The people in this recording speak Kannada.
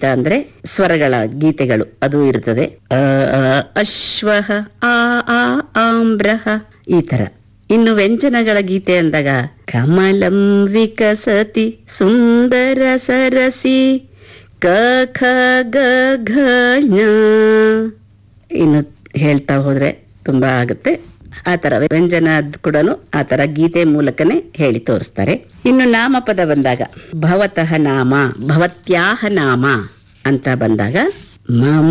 ಗೀತ ಅಂದ್ರೆ ಸ್ವರಗಳ ಗೀತೆಗಳು ಅದು ಇರುತ್ತದೆ ಅ, ಅ, ಅಶ್ವಃ ಆ ಆ ಆಮ್ರಹ ಈ ತರ ಇನ್ನು ವ್ಯಂಜನಗಳ ಗೀತೆ ಅಂದಾಗ ಕಮಲಂ ವಿಕಸತಿ ಸುಂದರ ಸರಸಿ ಕ ಖ ಗ ಘ ಞ. ಇನ್ನು ಹೇಳ್ತಾ ಹೋದ್ರೆ ತುಂಬಾ ಆಗುತ್ತೆ ಆ ತರ ವ್ಯಂಜನ ಕೂಡ ಆ ತರ ಗೀತೆ ಮೂಲಕನೇ ಹೇಳಿ ತೋರಿಸ್ತಾರೆ ಇನ್ನು ನಾಮಪದ ಬಂದಾಗ ಭವತಃ ನಾಮ ಭವತ್ಯಾಹ ನಾಮ ಅಂತ ಬಂದಾಗ ಮಮ